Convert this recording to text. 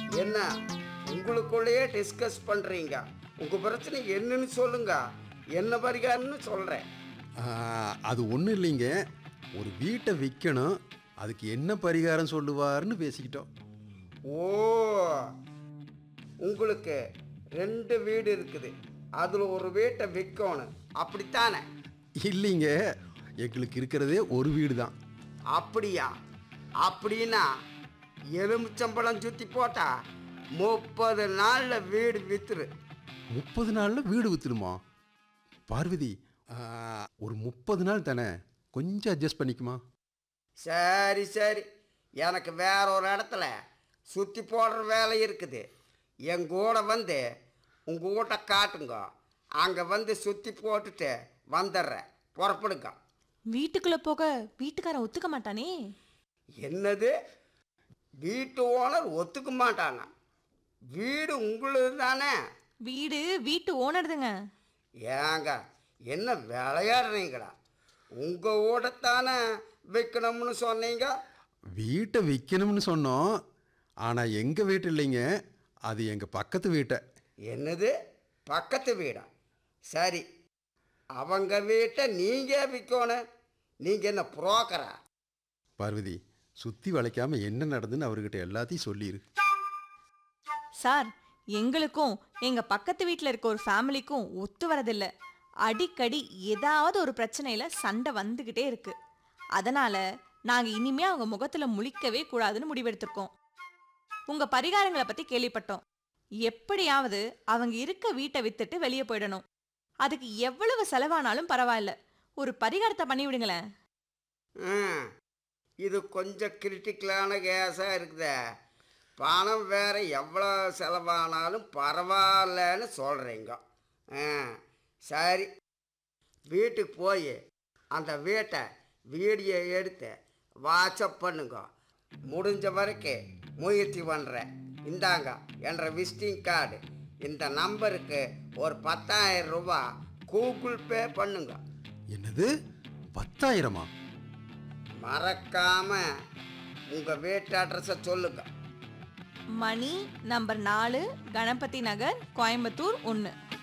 என்ன உங்களுக்குள்ளேயே டிஸ்கஸ் பண்றீங்க உங்க பிரச்சனை என்னன்னு சொல்லுங்க என்ன பரிகாரம்னு சொல்றேன் ஆ, அது ஒன்றும் இல்லைங்க ஒரு வீட்டை விற்கணும் அதுக்கு என்ன பரிகாரம் சொல்லுவார்னு பேசிக்கிட்டோம் ஓ உங்களுக்கு ரெண்டு வீடு இருக்குது அதுல ஒரு வீட்டை விற்கணும் அப்படித்தானே இல்லைங்க எங்களுக்கு இருக்கிறதே ஒரு வீடு தான் அப்படியா அப்படின்னா எலுமிச்சம்பழம் சுத்தி போட்டா முப்பது நாள்ல வீடு வித்துரு முப்பது நாளில் வீடு விற்றுடுமா பார்வதி ஆ, ஒரு முப்பது நாள் தானே கொஞ்சம் அட்ஜஸ்ட் பண்ணிக்குமா சரி சரி எனக்கு வேற ஒரு இடத்துல சுற்றி போடுற வேலை இருக்குது என் கூட வந்து உங்கள் வீட்டை காட்டுங்க அங்கே வந்து சுற்றி போட்டுட்டு வந்துடுறேன் புறப்படுங்க வீட்டுக்குள்ள போக வீட்டுக்காரன் ஒத்துக்க மாட்டானே என்னது வீட்டு ஓனர் ஒத்துக்க மாட்டானா வீடு உங்களுது தானே வீடு வீட்டு ஓனர்துங்க ஏங்க என்ன விளையாடுறீங்களா உங்கள் வீடைத்தானே வைக்கணும்னு சொன்னீங்க வீட்டை விற்கணும்னு சொன்னோம் ஆனால் எங்கள் வீட்டு இல்லைங்க அது எங்கள் பக்கத்து வீட்டை என்னது பக்கத்து வீடா சரி அவங்க வீட்டை நீங்கள் விற்கணும் நீங்கள் என்ன புரோக்கரா பார்வதி சுற்றி வளைக்காமல் என்ன நடந்துன்னு அவர்கிட்ட எல்லாத்தையும் சொல்லிடு சார் எங்களுக்கும் எங்க பக்கத்து வீட்டில் இருக்க ஒரு ஃபேமிலிக்கும் ஒத்து வரதில்ல அடிக்கடி ஏதாவது ஒரு பிரச்சனையில சண்டை வந்துகிட்டே இருக்கு அதனால நாங்க இனிமே அவங்க முகத்துல முழிக்கவே கூடாதுன்னு முடிவெடுத்திருக்கோம் உங்க பரிகாரங்களை பத்தி கேள்விப்பட்டோம் எப்படியாவது அவங்க இருக்க வீட்டை வித்துட்டு வெளியே போயிடணும் அதுக்கு எவ்வளவு செலவானாலும் பரவாயில்ல ஒரு பரிகாரத்தை பண்ணி விடுங்களேன் ம் இது கொஞ்சம் கிரிட்டிக்கலான கேஸாக இருக்குதே பணம் வேற எவ்வளோ செலவானாலும் பரவாயில்லன்னு சொல்கிறீங்க ஆ சரி வீட்டுக்கு போய் அந்த வீட்டை வீடியோ எடுத்து வாட்ஸ்அப் பண்ணுங்க முடிஞ்ச வரைக்கும் முயற்சி பண்ணுறேன் இந்தாங்க என்ற விசிட்டிங் கார்டு இந்த நம்பருக்கு ஒரு பத்தாயிரம் ரூபாய் கூகுள் பே பண்ணுங்க என்னது பத்தாயிரமா மறக்காம உங்க வீட்டு அட்ரஸை சொல்லுங்க மணி நம்பர் நாலு கணபதி நகர் கோயம்புத்தூர் ஒன்று